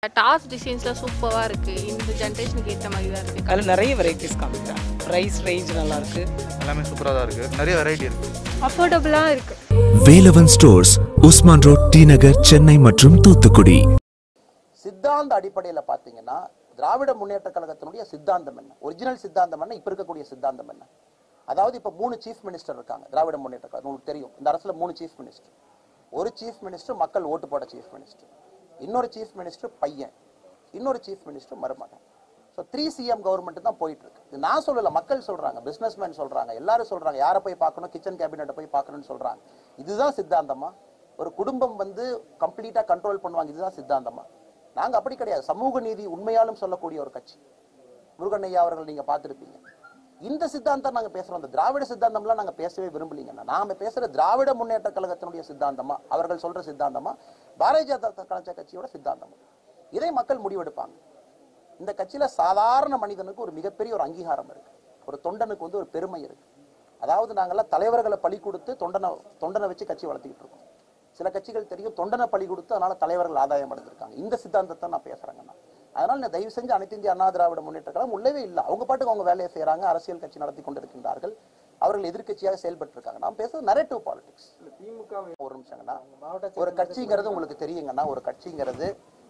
Toss டிசைன்ஸ்லாம் சூப்பராக இருக்குது இந்த ஜென்ரேஷனுக்கு ஏற்ற மாதிரி தான் இருக்குது அதில் நிறைய வெரைட்டிஸ் காமிக்கிறாங்க ப்ரைஸ் ரேஞ்ச் நல்லா இருக்கு எல்லாமே சூப்பராக தான் இருக்குது நிறைய வெரைட்டி இருக்குது அஃபோர்டபுளாக இருக்குது Velavan stores Usman road T Nagar Chennai மற்றும் தூத்துக்குடி சித்தாந்த அடிப்படையில் பார்த்தீங்கன்னா திராவிட முன்னேற்ற கழகத்தினுடைய சித்தாந்தம் என்ன ஒரிஜினல் சித்தாந்தம் என்ன இப்போ இருக்கக்கூடிய சித்தாந்தம் என்ன அதாவது இப்போ மூணு சீஃப் மினிஸ்டர் இருக்காங்க திராவிட முன்னேற்ற கழகம் உங்களுக்கு தெரியும் இந்த அரசுல மூணு சீஃப் மினிஸ்டர் ஒரு சீஃப் மினிஸ்டர் மக்கள் ஓட்டு போட சீஃப் மினிஸ்டர் இன்னொரு சீஃப் மினிஸ்டர் பையன் இன்னொரு சீஃப் மினிஸ்டர் மருமகன் ஸோ த்ரீ சிஎம் கவர்மெண்ட் தான் போயிட்டு இருக்கு இது நான் சொல்லல மக்கள் சொல்றாங்க பிசினஸ்மேன் சொல்றாங்க எல்லாரும் சொல்றாங்க யாரை போய் பார்க்கணும் கிச்சன் கேபினெட்டை போய் பார்க்கணும்னு சொல்றாங்க இதுதான் சித்தாந்தமா ஒரு குடும்பம் வந்து கம்ப்ளீட்டா கண்ட்ரோல் பண்ணுவாங்க இதுதான் சித்தாந்தமா நாங்க அப்படி கிடையாது சமூக நீதி உண்மையாலும் சொல்லக்கூடிய ஒரு கட்சி முருகன் ஐயா அவர்கள் நீங்க பார்த்திருப்பீங்க இந்த சித்தாந்தம் நாங்க பேசுறோம் இந்த திராவிட சித்தாந்தம்லாம் நாங்க பேசவே விரும்பலீங்கண்ணா நாம பேசுற திராவிட முன்னேற்ற கழகத்தினுடைய சித்தாந்தமா அவர்கள் சொல்ற சித்தாந்தமா பாரதிய ஜனதா கழக கட்சியோட சித்தாந்தமா இதை மக்கள் முடிவெடுப்பாங்க இந்த கட்சியில சாதாரண மனிதனுக்கு ஒரு மிகப்பெரிய ஒரு அங்கீகாரம் இருக்கு ஒரு தொண்டனுக்கு வந்து ஒரு பெருமை இருக்கு அதாவது நாங்கெல்லாம் தலைவர்களை பலி கொடுத்து தொண்டனை தொண்டனை வச்சு கட்சி வளர்த்திக்கிட்டு இருக்கோம் சில கட்சிகள் தெரியும் தொண்டனை பலி கொடுத்து அதனால தலைவர்கள் ஆதாயம் அடைஞ்சிருக்காங்க இந்த சித்தாந்தத்தை நான் பேசுறேங்கண்ணா அதனால நான் தயவு செஞ்சு அனைத்து இந்திய அண்ணா திராவிட முன்னேற்ற கழகம் உள்ளவே இல்லை அவங்க பாட்டுக்கு அவங்க வேலையை செய்யறாங்க அரசியல் கட்சி நடத்தி கொண்டிருக்கின்றார்கள் அவர்கள் எதிர்க்கட்சியாக செயல்பட்டு இருக்காங்க நான் பேசுறது நரேட்டிவ் பாலிடிக்ஸ் ஒரு நிமிஷங்கண்ணா ஒரு கட்சிங்கிறது உங்களுக்கு தெரியுங்கண்ணா ஒரு கட்சிங்கிறது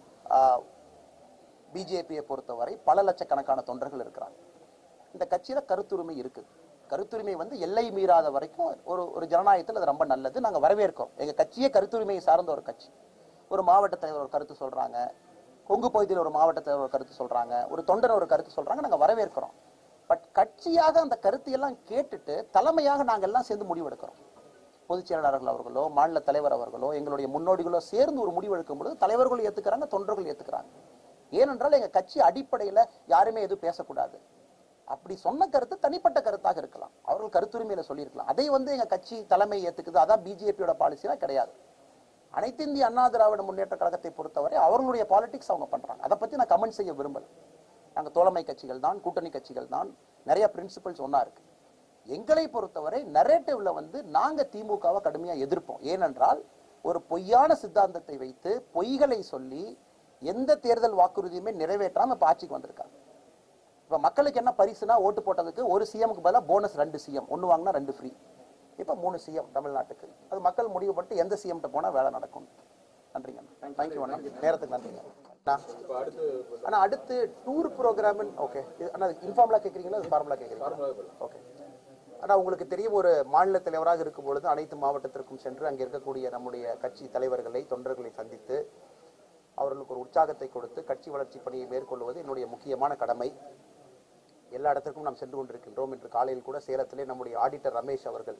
பிஜேபியை பொறுத்தவரை பல லட்சக்கணக்கான தொண்டர்கள் இருக்கிறாங்க இந்த கட்சியில கருத்துரிமை இருக்குது கருத்துரிமை வந்து எல்லை மீறாத வரைக்கும் ஒரு ஒரு ஜனநாயகத்தில் அது ரொம்ப நல்லது நாங்க வரவேற்கிறோம் எங்க கட்சியே கருத்துரிமையை சார்ந்த ஒரு கட்சி ஒரு மாவட்ட தலைவர் ஒரு கருத்து சொல்றாங்க கொங்கு பகுதியில் ஒரு மாவட்ட தலைவர் ஒரு கருத்து சொல்றாங்க ஒரு தொண்டர் ஒரு கருத்து சொல்றாங்க நாங்க வரவேற்கிறோம் பட் கட்சியாக அந்த கருத்தையெல்லாம் கேட்டுட்டு தலைமையாக நாங்க எல்லாம் சேர்ந்து முடிவெடுக்கிறோம் பொதுச் செயலாளர்கள் அவர்களோ மாநில தலைவர் அவர்களோ எங்களுடைய முன்னோடிகளோ சேர்ந்து ஒரு முடிவு எடுக்கும் பொழுது தலைவர்கள் ஏத்துக்கிறாங்க தொண்டர்கள் ஏத்துக்கிறாங்க ஏனென்றால் எங்க கட்சி அடிப்படையில யாருமே எதுவும் பேசக்கூடாது அப்படி சொன்ன கருத்து தனிப்பட்ட கருத்தாக இருக்கலாம் அவர்கள் கருத்துரிமையில சொல்லியிருக்கலாம் அதை வந்து எங்க கட்சி தலைமை ஏத்துக்குது அதான் பிஜேபியோட பாலிசிலாம் கிடையாது அனைத்து இந்திய அண்ணா திராவிட முன்னேற்ற கழகத்தை பொறுத்தவரை அவர்களுடைய பாலிடிக்ஸ் அவங்க பண்றாங்க அதை பத்தி நான் கமெண்ட் செய்ய விரும்பல நாங்க தோழமை கட்சிகள் தான் கூட்டணி கட்சிகள் தான் நிறைய பிரின்சிபல்ஸ் ஒன்னா இருக்கு எங்களை பொறுத்தவரை நரேட்டிவ்ல வந்து நாங்க திமுகவை கடுமையா எதிர்ப்போம் ஏனென்றால் ஒரு பொய்யான சித்தாந்தத்தை வைத்து பொய்களை சொல்லி எந்த தேர்தல் வாக்குறுதியுமே நிறைவேற்றாம இப்ப ஆட்சிக்கு வந்திருக்காங்க இப்ப மக்களுக்கு என்ன பரிசுனா ஓட்டு போட்டதுக்கு ஒரு சிஎம்க்கு பதிலா போனஸ் ரெண்டு சிஎம் ஒன்னு வாங்கினா ரெண்டு ஃப்ரீ இப்ப மூணு சிஎம் தமிழ்நாட்டுக்கு அது மக்கள் முடிவு பண்ணிட்டு எந்த சிஎம்கிட்ட போனா வேலை நடக்கும் நன்றிங்க தேங்க்யூ அண்ணா நேரத்துக்கு நன்றிங்க அண்ணா. அண்ணா அடுத்து டூர் ப்ரோக்ராம் ஓகே அண்ணா இன்ஃபார்மலா கேக்குறீங்களா ஃபார்முலா கேக்குறீங்களா ஓகே ஆனா உங்களுக்கு தெரியும் ஒரு மாநில தலைவராக இருக்கும் பொழுது அனைத்து மாவட்டத்திற்கும் சென்று அங்கே இருக்கக்கூடிய நம்முடைய கட்சி தலைவர்களை தொண்டர்களை சந்தித்து அவர்களுக்கு ஒரு உற்சாகத்தை கொடுத்து கட்சி வளர்ச்சி பணியை மேற்கொள்வது என்னுடைய முக்கியமான கடமை எல்லா இடத்திற்கும் நாம் சென்று கொண்டிருக்கின்றோம் இன்று காலையில் கூட சேலத்திலே நம்முடைய ஆடிட்டர் ரமேஷ் அவர்கள்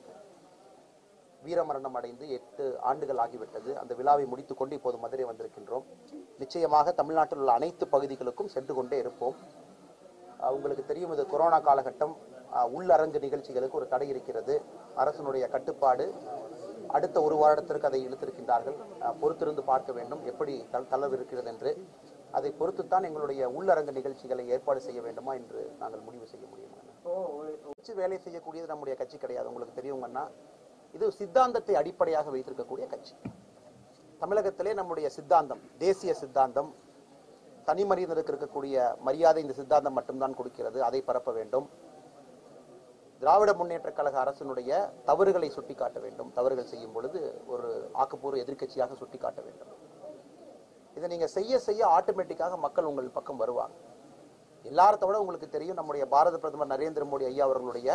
வீரமரணம் அடைந்து எட்டு ஆண்டுகள் ஆகிவிட்டது அந்த விழாவை முடித்துக்கொண்டு இப்போது மதுரை வந்திருக்கின்றோம் நிச்சயமாக தமிழ்நாட்டில் உள்ள அனைத்து பகுதிகளுக்கும் சென்று கொண்டே இருப்போம் அஹ் உங்களுக்கு தெரியும் இது கொரோனா காலகட்டம் அஹ் உள்ளரங்கு நிகழ்ச்சிகளுக்கு ஒரு தடை இருக்கிறது அரசனுடைய கட்டுப்பாடு அடுத்த ஒரு வருடத்திற்கு அதை இழுத்திருக்கின்றார்கள் அஹ் பொறுத்திருந்து பார்க்க வேண்டும் எப்படி தள- தளர்வு இருக்கிறது என்று அதை பொறுத்துத்தான் எங்களுடைய உள்ளரங்கு நிகழ்ச்சிகளை ஏற்பாடு செய்ய வேண்டுமா என்று நாங்கள் முடிவு செய்ய முடியும் வச்சு வேலை செய்யக்கூடியது நம்முடைய கட்சி கிடையாது உங்களுக்கு தெரியுங்கன்னா இது சித்தாந்தத்தை அடிப்படையாக வைத்திருக்கக்கூடிய கட்சி தமிழகத்திலே நம்முடைய சித்தாந்தம் தேசிய சித்தாந்தம் தனி மனிதனுக்கு இருக்கக்கூடிய மரியாதை இந்த சித்தாந்தம் மட்டும்தான் கொடுக்கிறது அதை பரப்ப வேண்டும் திராவிட முன்னேற்ற கழக அரசினுடைய தவறுகளை சுட்டிக்காட்ட வேண்டும் தவறுகள் செய்யும் பொழுது ஒரு ஆக்கப்பூர்வ எதிர்க்கட்சியாக சுட்டிக்காட்ட வேண்டும் இதை நீங்க செய்ய செய்ய ஆட்டோமேட்டிக்காக மக்கள் உங்கள் பக்கம் வருவாங்க எல்லாரத்தை விட உங்களுக்கு தெரியும் நம்முடைய பாரத பிரதமர் நரேந்திர மோடி ஐயா அவர்களுடைய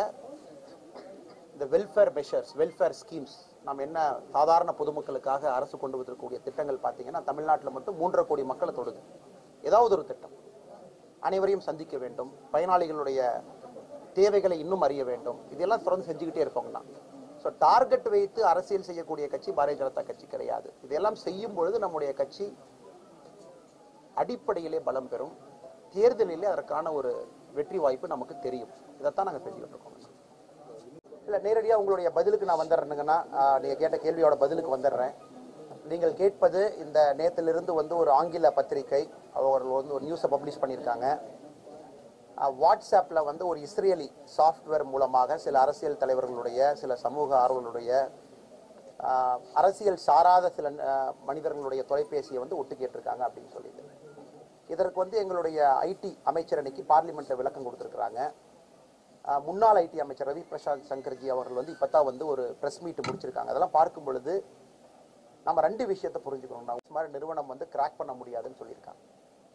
இந்த வெல்ஃபேர் மெஷர்ஸ் வெல்ஃபேர் ஸ்கீம்ஸ் நாம் என்ன சாதாரண பொதுமக்களுக்காக அரசு கொண்டு வந்திருக்கக்கூடிய திட்டங்கள் பார்த்தீங்கன்னா தமிழ்நாட்டில் மட்டும் மூன்றரை கோடி மக்களை தொடுது ஏதாவது ஒரு திட்டம் அனைவரையும் சந்திக்க வேண்டும் பயனாளிகளுடைய தேவைகளை இன்னும் அறிய வேண்டும் இதெல்லாம் தொடர்ந்து செஞ்சுக்கிட்டே இருக்கோங்கண்ணா ஸோ டார்கெட் வைத்து அரசியல் செய்யக்கூடிய கட்சி பாரதிய ஜனதா கட்சி கிடையாது இதெல்லாம் செய்யும் பொழுது நம்முடைய கட்சி அடிப்படையிலே பலம் பெறும் தேர்தலிலே அதற்கான ஒரு வெற்றி வாய்ப்பு நமக்கு தெரியும் இதைத்தான் நாங்கள் செஞ்சுக்கிட்டு இருக்கோம் இல்ல நேரடியா உங்களுடைய பதிலுக்கு நான் வந்துடுறேனுங்கன்னா ஆஹ், நீங்க கேட்ட கேள்வியோட பதிலுக்கு வந்துடுறேன் நீங்கள் கேட்பது இந்த நேத்திலிருந்து வந்து ஒரு ஆங்கில பத்திரிகை அவர்கள் வந்து ஒரு நியூஸை பப்ளிஷ் பண்ணியிருக்காங்க ஆஹ், வாட்ஸ்அப்ல வந்து ஒரு இஸ்ரேலி சாஃப்ட்வேர் மூலமாக சில அரசியல் தலைவர்களுடைய சில சமூக ஆர்வலருடைய ஆஹ், அரசியல் சாராத சில ஆஹ், மனிதர்களுடைய தொலைபேசியை வந்து ஒட்டு கேட்டிருக்காங்க அப்படின்னு சொல்லிட்டு இதற்கு வந்து எங்களுடைய ஐடி அமைச்சர் அன்னைக்கு பார்லிமெண்ட்ல விளக்கம் கொடுத்திருக்கிறாங்க அஹ், முன்னாள் ஐடி அமைச்சர் ரவி பிரசாந்த் சங்கர்ஜி அவர்கள் வந்து இப்பதான் வந்து ஒரு பிரஸ் மீட் முடிச்சிருக்காங்க அதெல்லாம் பார்க்கும் பொழுது நம்ம ரெண்டு விஷயத்தை புரிஞ்சுக்கணும் நான் இந்த மாதிரி நிறுவனம் வந்து கிராக் பண்ண முடியாதுன்னு சொல்லியிருக்காங்க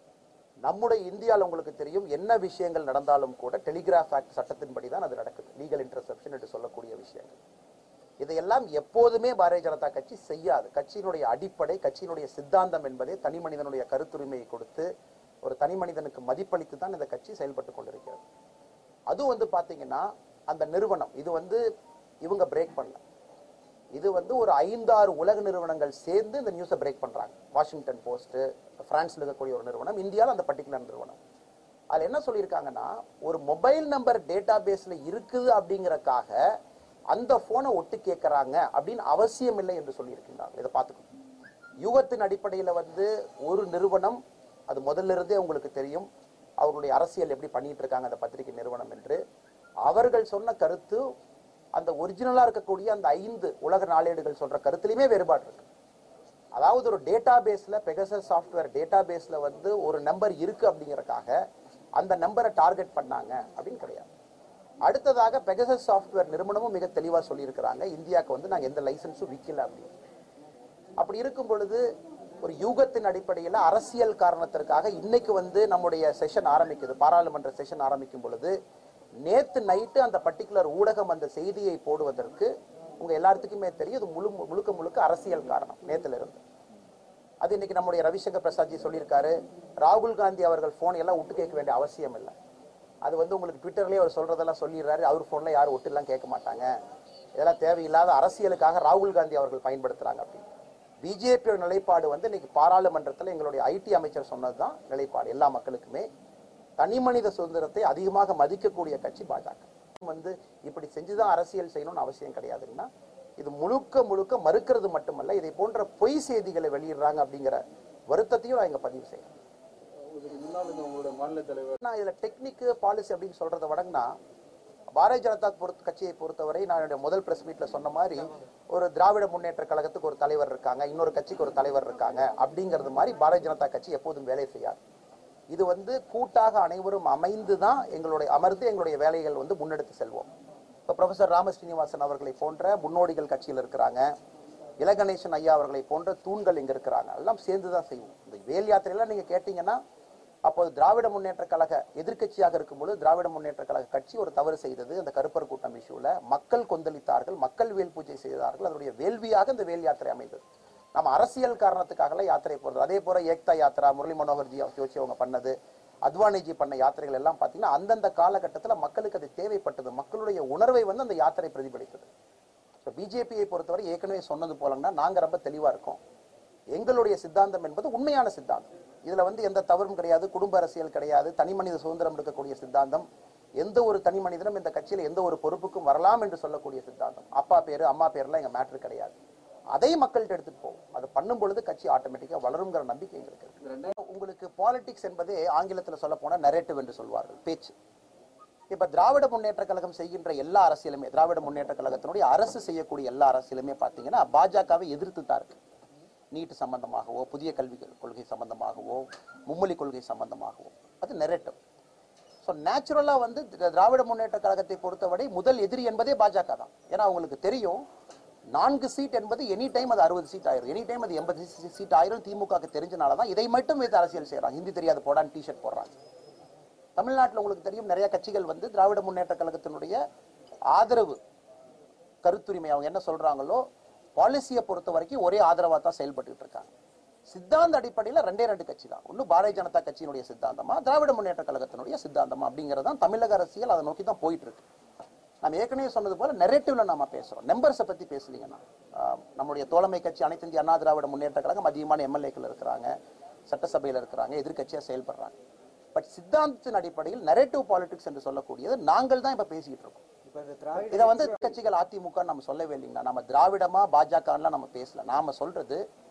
நம்முடைய இந்தியாவில் உங்களுக்கு தெரியும் என்ன விஷயங்கள் நடந்தாலும் கூட டெலிகிராஃப் ஆக்ட் சட்டத்தின்படி தான் அது நடக்குது லீகல் இன்டர்செப்ஷன் என்று சொல்லக்கூடிய விஷயங்கள் இதையெல்லாம் எப்போதுமே பாரதிய ஜனதா கட்சி செய்யாது கட்சியினுடைய அடிப்படை கட்சியினுடைய சித்தாந்தம் என்பதே தனி மனிதனுடைய கருத்துரிமையை கொடுத்து ஒரு தனி மனிதனுக்கு மதிப்பளித்து தான் இந்த கட்சி செயல்பட்டு கொண்டிருக்கிறது அது வந்து பாத்தீங்கன்னா அந்த நிறுவனம் இது வந்து இவங்க பிரேக் பண்ணல இது வந்து ஒரு ஐந்தாறு உலக நிறுவனங்கள் சேர்ந்து இந்த நியூஸை பிரேக் பண்றாங்க வாஷிங்டன் போஸ்ட் பிரான்ஸ்ல இருக்கக்கூடிய ஒரு நிறுவனம் இந்தியாவில் அந்த பர்டிகுலர் நிறுவனம் அதுல என்ன சொல்லியிருக்காங்கன்னா ஒரு மொபைல் நம்பர் டேட்டா பேஸ்ல இருக்குது அப்படிங்கறக்காக அந்த போனை ஒட்டு கேட்கறாங்க அப்படின்னு அவசியம் இல்லை என்று சொல்லியிருக்கின்றார்கள் இதை பார்த்துக்கணும் யூகத்தின் அடிப்படையில வந்து ஒரு நிறுவனம் அது முதல்ல இருந்தே உங்களுக்கு தெரியும் அவர்களுடைய அரசியல் எப்படி பண்ணிட்டு இருக்காங்க அந்த பத்திரிகை நிறுவனம் என்று அவர்கள் சொன்ன கருத்து அந்த ஒரிஜினலா இருக்கக்கூடிய அந்த ஐந்து உலக நாளேடுகள் சொல்ற கருத்துலயுமே வேறுபாடு இருக்கு அதாவது ஒரு டேட்டா பேஸ்ல பெகசஸ் சாஃப்ட்வேர் டேட்டா பேஸ்ல வந்து ஒரு நம்பர் இருக்கு அப்படிங்கறக்காக அந்த நம்பரை டார்கெட் பண்ணாங்க அப்படின்னு கிடையாது அடுத்ததாக பெகசஸ் சாஃப்ட்வேர் நிறுவனமும் மிக தெளிவா சொல்லியிருக்கிறாங்க இந்தியாவுக்கு வந்து நாங்க எந்த லைசன்ஸும் விற்கல அப்படின்னு அப்படி இருக்கும் பொழுது ஒரு யூகத்தின் அடிப்படையில் அரசியல் காரணத்திற்காக இன்னைக்கு வந்து நம்முடைய செஷன் ஆரம்பிக்குது பாராளுமன்ற செஷன் ஆரம்பிக்கும் பொழுது நேத்து நைட்டு அந்த பர்டிகுலர் ஊடகம் அந்த செய்தியை போடுவதற்கு உங்க எல்லாத்துக்குமே தெரியும் இது முழு முழுக்க முழுக்க அரசியல் காரணம் நேத்துல இருந்து அது இன்னைக்கு நம்முடைய ரவிசங்கர் பிரசாத்ஜி சொல்லியிருக்காரு ராகுல் காந்தி அவர்கள் போன் எல்லாம் விட்டு கேட்க வேண்டிய அவசியம் இல்லை அது வந்து உங்களுக்கு ட்விட்டர்லயே அவர் சொல்றதெல்லாம் சொல்லிடுறாரு அவர் போன்ல யாரும் ஒட்டு எல்லாம் கேட்க மாட்டாங்க இதெல்லாம் தேவையில்லாத அரசியலுக்காக ராகுல் காந்தி அவர்கள் பயன்படுத்துறாங்க அப்படின்னு பிஜேபியோட நிலைப்பாடு வந்து இன்னைக்கு பாராளுமன்றத்தில் எங்களுடைய ஐடி அமைச்சர் சொன்னதுதான் நிலைப்பாடு எல்லா மக்களுக்குமே தனி மனித சுதந்திரத்தை அதிகமாக மதிக்கக்கூடிய கட்சி பாஜக வந்து இப்படி செஞ்சுதான் அரசியல் செய்யணும்னு அவசியம் கிடையாதுன்னா இது முழுக்க முழுக்க மறுக்கிறது மட்டுமல்ல இதை போன்ற பொய் செய்திகளை வெளியிடுறாங்க அப்படிங்கிற வருத்தத்தையும் நான் இங்க பதிவு செய்யறேன் நான் இதுல டெக்னிக் பாலிசி அப்படின்னு சொல்றதை விடங்கன்னா பாரதிய ஜனதா பொறுத்த கட்சியை பொறுத்தவரை நான் என்னுடைய முதல் பிரஸ் மீட்ல சொன்ன மாதிரி ஒரு திராவிட முன்னேற்ற கழகத்துக்கு ஒரு தலைவர் இருக்காங்க இன்னொரு கட்சிக்கு ஒரு தலைவர் இருக்காங்க அப்படிங்கிறது மாதிரி பாரதிய ஜனதா கட்சி எப்போதும் வேலை செய்யாது இது வந்து கூட்டாக அனைவரும் அமைந்து தான் எங்களுடைய அமர்ந்து எங்களுடைய வேலைகள் வந்து முன்னெடுத்து செல்வோம் இப்போ ப்ரொஃபசர் ராமஸ்ரீனிவாசன் அவர்களை போன்ற முன்னோடிகள் கட்சியில் இருக்கிறாங்க இலகணேசன் ஐயா அவர்களை போன்ற தூண்கள் இங்க இருக்கிறாங்க எல்லாம் சேர்ந்து தான் செய்வோம் இந்த வேல் யாத்திரையெல்லாம் நீங்க கேட்டீங்கன்னா அப்போது திராவிட முன்னேற்ற கழக எதிர்க்கட்சியாக இருக்கும்போது திராவிட முன்னேற்ற கழக கட்சி ஒரு தவறு செய்தது அந்த கருப்பர் கூட்டம் இஷ்யூல மக்கள் கொந்தளித்தார்கள் மக்கள் வேல் பூஜை செய்தார்கள் அதனுடைய வேள்வியாக இந்த வேல் யாத்திரை அமைந்தது நம்ம அரசியல் காரணத்துக்காகலாம் யாத்திரை போறது அதே போல ஏக்தா யாத்திரா முரளி மனோகர்ஜி ஜோஷி அவங்க பண்ணது அத்வானிஜி பண்ண யாத்திரைகள் எல்லாம் பார்த்தீங்கன்னா அந்தந்த காலகட்டத்துல மக்களுக்கு அது தேவைப்பட்டது மக்களுடைய உணர்வை வந்து அந்த யாத்திரை பிரதிபலித்தது ஸோ பிஜேபியை பொறுத்தவரை ஏற்கனவே சொன்னது போலன்னா நாங்க ரொம்ப தெளிவா இருக்கோம் எங்களுடைய சித்தாந்தம் என்பது உண்மையான சித்தாந்தம் இதுல வந்து எந்த தவறும் கிடையாது குடும்ப அரசியல் கிடையாது தனி மனித சுதந்திரம் இருக்கக்கூடிய சித்தாந்தம் எந்த ஒரு தனி மனிதனும் இந்த கட்சியில எந்த ஒரு பொறுப்புக்கும் வரலாம் என்று சொல்லக்கூடிய சித்தாந்தம் அப்பா பேரு அம்மா பேர்லாம் எங்க மேட்ரு கிடையாது அதை மக்கள்கிட்ட எடுத்துட்டு போவோம் அது பண்ணும் பொழுது கட்சி ஆட்டோமேட்டிக்கா வளருங்கிற நம்பிக்கை எங்களுக்கு இருக்கு உங்களுக்கு பாலிடிக்ஸ் என்பதே ஆங்கிலத்துல சொல்ல போனா நரேட்டிவ் என்று சொல்வார்கள் பேச்சு இப்ப திராவிட முன்னேற்ற கழகம் செய்கின்ற எல்லா அரசியலுமே திராவிட முன்னேற்ற கழகத்தினுடைய அரசு செய்யக்கூடிய எல்லா அரசியலுமே பாத்தீங்கன்னா பாஜகவை எதிர்த்து தான் இருக்கு நீட் சம்பந்தமாகவோ புதிய கல்வி கொள்கை சம்பந்தமாகவோ மும்மொழி கொள்கை சம்பந்தமாகவோ அது நெரேட்டிவ் ஸோ நேச்சுரலாக வந்து திரா- திராவிட முன்னேற்ற கழகத்தை பொறுத்தவரை முதல் எதிரி என்பதே பாஜக தான் ஏன்னா அவங்களுக்கு தெரியும் நான்கு சீட் என்பது எனி டைம் அது அறுபது சீட் ஆயிரும் எனி டைம் அது எண்பது சீட் ஆயிரும் திமுகக்கு தெரிஞ்சனால தான் இதை மட்டும் வைத்து அரசியல் செய்றாங்க ஹிந்தி தெரியாது போடான்னு டிஷர்ட் போடுறாங்க தமிழ்நாட்டில் உங்களுக்கு தெரியும் நிறைய கட்சிகள் வந்து திராவிட முன்னேற்ற கழகத்தினுடைய ஆதரவு கருத்துரிமை அவங்க என்ன சொல்றாங்களோ பாலிசியை பொறுத்த வரைக்கும் ஒரே ஆதரவா தான் செயல்பட்டுட்டு இருக்காங்க சித்தாந்த அடிப்படையில் ரெண்டே ரெண்டு கட்சி தான் ஒன்று பாரதிய ஜனதா கட்சியினுடைய சித்தாந்தமா திராவிட முன்னேற்ற கழகத்தினுடைய சித்தாந்தமா அப்படிங்கிறது தான் தமிழக அரசியல் அதை நோக்கி தான் போயிட்டு இருக்கு நம்ம ஏற்கனவே சொன்னது போல நெரேட்டிவ்ல நாம பேசுறோம் நம்பர்ஸை பத்தி பேசலீங்கன்னா ஆஹ், நம்முடைய தோழமை கட்சி அனைத்து இந்திய அண்ணா திராவிட முன்னேற்ற கழகம் அதிகமான எம்எல்ஏக்கள் இருக்கிறாங்க சட்டசபையில் இருக்கிறாங்க எதிர்க்கட்சியா செயல்படுறாங்க பட் சித்தாந்தத்தின் அடிப்படையில் நெரேட்டிவ் பாலிடிக்ஸ் என்று சொல்லக்கூடியது நாங்கள் தான் இப்ப பேசிக்கிட்டு இருக்கோம் இதை வந்து கட்சிகள் அதிமுக நம்ம சொல்லவே இல்லைங்கண்ணா நம்ம திராவிடமா பாஜகலாம் நம்ம பேசல நாம சொல்றது